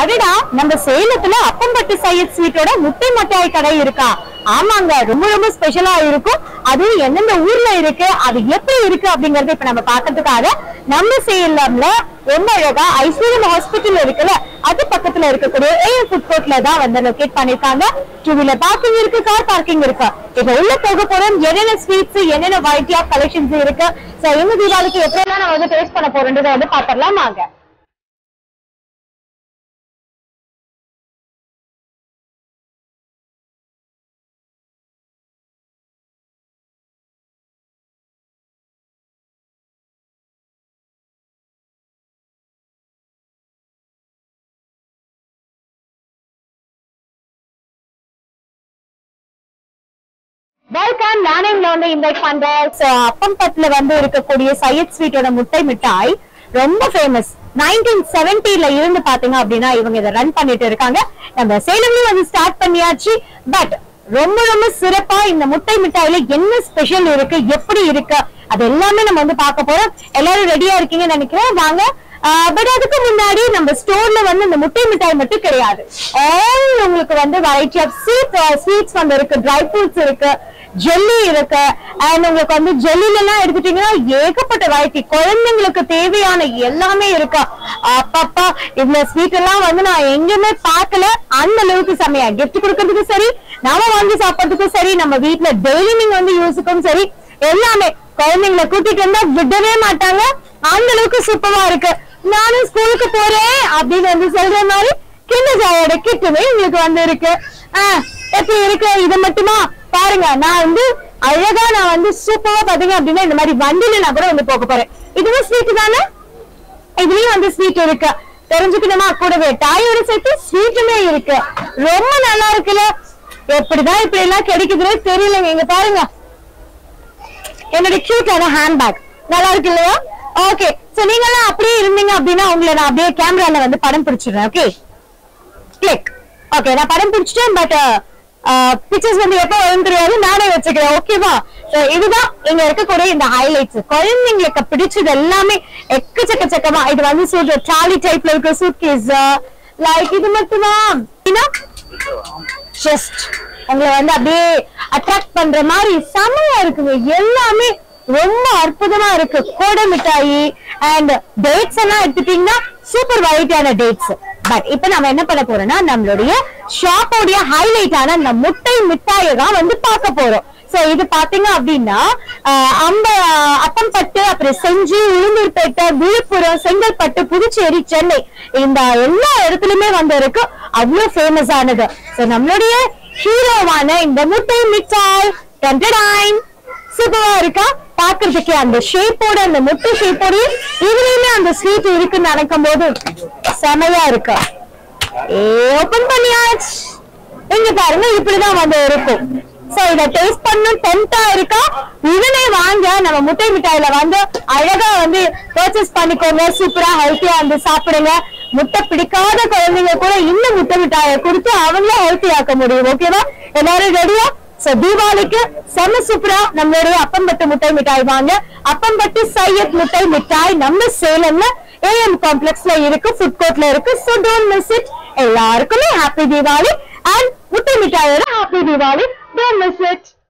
அடடா நம்ம சேலத்துல அப்பம்பட்டு சையத் ஸ்வீட்டோட முட்டை மட்டாய் கடை இருக்கா ஆமாங்க ரொம்ப ரொம்ப ஸ்பெஷலா இருக்கும் அதுவும் எந்தெந்த ஊர்ல இருக்கு அது எப்படி இருக்கு அப்படிங்கறத இப்ப நம்ம பாக்கிறதுக்காக நம்ம சேலம்ல ரொம்ப அழகா ஐஸ்வர்யம் ஹாஸ்பிட்டல் இருக்குல்ல அது பக்கத்துல இருக்கக்கூடிய ஏஎம் ஃபுட் கோர்ட்ல தான் வந்து லொகேட் பண்ணிருக்காங்க டூ வீலர் பார்க்கிங் இருக்கு கார் பார்க்கிங் இருக்கு இப்ப உள்ள போக போறோம் என்னென்ன ஸ்வீட்ஸ் என்னென்ன வெரைட்டி ஆஃப் கலெக்ஷன்ஸ் இருக்கு சோ இந்த தீபாவளிக்கு எப்படிலாம் நான் வந்து டேஸ்ட் பண்ண போறேன்றதை வந்து பாத்திரலாம் வாங்க வெல்கம் நானே உங்களை வந்து இன்வைட் பண்றேன் So, அப்பம்பட்டுல வந்து இருக்கக்கூடிய சையத் ஸ்வீட்டோட முட்டை மிட்டாய் ரொம்ப ஃபேமஸ் நைன்டீன் செவன்டில இருந்து பாத்தீங்க அப்படின்னா இவங்க இதை ரன் பண்ணிட்டு இருக்காங்க நம்ம சேலம்லயும் வந்து ஸ்டார்ட் பண்ணியாச்சு பட் ரொம்ப ரொம்ப சிறப்பா இந்த முட்டை மிட்டாயில என்ன ஸ்பெஷல் இருக்கு எப்படி இருக்கு அது எல்லாமே நம்ம வந்து பார்க்க போறோம் எல்லாரும் ரெடியா இருக்கீங்கன்னு நினைக்கிறேன் வாங்க பட் அதுக்கு முன்னாடி நம்ம ஸ்டோர்ல வந்து இந்த முட்டை மிட்டாய் மட்டும் கிடையாது ஆல் உங்களுக்கு வந்து வெரைட்டி ஆஃப் ஸ்வீட் ஸ்வீட்ஸ் வந்து இருக்கு ட்ரை ஃப்ரூட்ஸ் இருக்கு ஜெல்லி இருக்கு அண்ட் உங்களுக்கு வந்து ஜெல்லில எல்லாம் எடுத்துட்டீங்கன்னா ஏகப்பட்ட வெரைட்டி குழந்தைங்களுக்கு தேவையான எல்லாமே இருக்கு அப்பப்பா இந்த ஸ்வீட் எல்லாம் வந்து நான் எங்கேயுமே பார்க்கல அந்த அளவுக்கு செமையா கிஃப்ட் கொடுக்கறதுக்கும் சரி நாம வாங்கி சாப்பிடறதுக்கும் சரி நம்ம வீட்ல டெய்லி நீங்க வந்து யூஸுக்கும் சரி எல்லாமே குழந்தைங்களை கூட்டிட்டு வந்தா விடவே மாட்டாங்க அந்த அளவுக்கு சூப்பரா இருக்கு நானும் ஸ்கூலுக்கு போறேன் அப்படின்னு வந்து சொல்ற மாதிரி கிண்ட ஜாயோட கிட்டுமே உங்களுக்கு வந்து இருக்கு ஆஹ் எப்படி இருக்கு இது மட்டுமா பாருங்க நான் வந்து அழகா நான் வந்து சூப்பரா பாத்தீங்க அப்படின்னா இந்த மாதிரி வண்டியில நான் கூட வந்து போக போறேன் இதுவும் ஸ்வீட் தானே இதுலயும் வந்து ஸ்வீட் இருக்கு தெரிஞ்சுக்கணுமா கூடவே டாயோட சேர்த்து ஸ்வீட்டுமே இருக்கு ரொம்ப நல்லா இருக்குல்ல எப்படிதான் இப்படி எல்லாம் கிடைக்குதுன்னே தெரியலங்க இங்க பாருங்க என்னோட கியூட்டான ஹேண்ட்பேக் நல்லா இருக்கு இல்லையா ஓகே சோ நீங்க எல்லாம் அப்படியே இருந்தீங்க அப்படின்னா உங்களை நான் அப்படியே கேமரால வந்து படம் பிடிச்சிடுறேன் ஓகே கிளிக் ஓகே நான் படம் பிடிச்சிட்டேன் பட் பிக்சர்ஸ் வந்து எப்போ வரும் தெரியாது நானே வச்சுக்கிறேன் ஓகேவா சோ இதுதான் இங்க இருக்கக்கூடிய இந்த ஹைலைட்ஸ் குழந்தைங்களுக்கு பிடிச்சது எல்லாமே எக்கச்சக்க சக்கமா இது வந்து சூட் ட்ராலி டைப்ல இருக்க சூட் கேஸ் லைக் இது மட்டுமா ஜஸ்ட் உங்களை வந்து அப்படியே அட்ராக்ட் பண்ற மாதிரி செமையா இருக்குங்க எல்லாமே ரொம்ப அற்புதமா இருக்கு கோடை மிட்டாயி அண்ட் டேட்ஸ் எல்லாம் எடுத்துட்டீங்கன்னா சூப்பர் வெரைட்டியான டேட்ஸ் பட் இப்ப நம்ம என்ன பண்ண போறோம்னா நம்மளுடைய ஷாப்போடைய ஹைலைட்டான அந்த முட்டை மிட்டாயை தான் வந்து பார்க்க போறோம் சோ இது பாத்தீங்க அப்படின்னா ஆஹ் அம்ப அப்பம்பட்டு அப்புறம் செஞ்சி உளுந்தூர்பேட்டை விழுப்புரம் செங்கல்பட்டு புதுச்சேரி சென்னை இந்த எல்லா இடத்துலயுமே வந்து இருக்கு அவ்வளவு ஃபேமஸ் ஆனது சோ நம்மளுடைய ஹீரோவான இந்த முட்டை மிட்டாய் டென்டடைன் சூப்பரா இருக்கா பாக்குறதுக்கு அந்த ஷேப்போட அந்த முட்டை ஷேப்போட இதுலயுமே அந்த ஸ்வீட் இருக்குன்னு நினைக்கும் போது செமையா இருக்கு ஓபன் பண்ணியாச்சு இங்க பாருங்க இப்படிதான் வந்து இருக்கும் சோ இத டேஸ்ட் பண்ணணும் டெம்டா இருக்கா உடனே வாங்க நம்ம முட்டை மிட்டாயில வந்து அழகா வந்து பர்ச்சேஸ் பண்ணிக்கோங்க சூப்பரா ஹெல்த்தியா வந்து சாப்பிடுங்க முட்டை பிடிக்காத குழந்தைங்க கூட இந்த முட்டை மிட்டாயை கொடுத்து அவங்கள ஹெல்த்தி ஆக்க முடியும் ஓகேவா எல்லாரும் ரெடியா சோ தீபாவளிக்கு செம சூப்பரா நம்மளுடைய அப்பம்பட்டு முட்டை மிட்டாய் வாங்க அப்பம்பட்டு சையத் முட்டை மிட்டாய் நம்ம சேலம்ல ஏஎம் காம்ப்ளெக்ஸ்ல இருக்கு ஃபுட் கோர்ட்ல இருக்கு சோ டோன்ட் மிஸ் இட் எல்லாருக்குமே ஹாப்பி தீபாவளி அண்ட் முட்டை மிட்டாயோட happy Deepavali don't miss it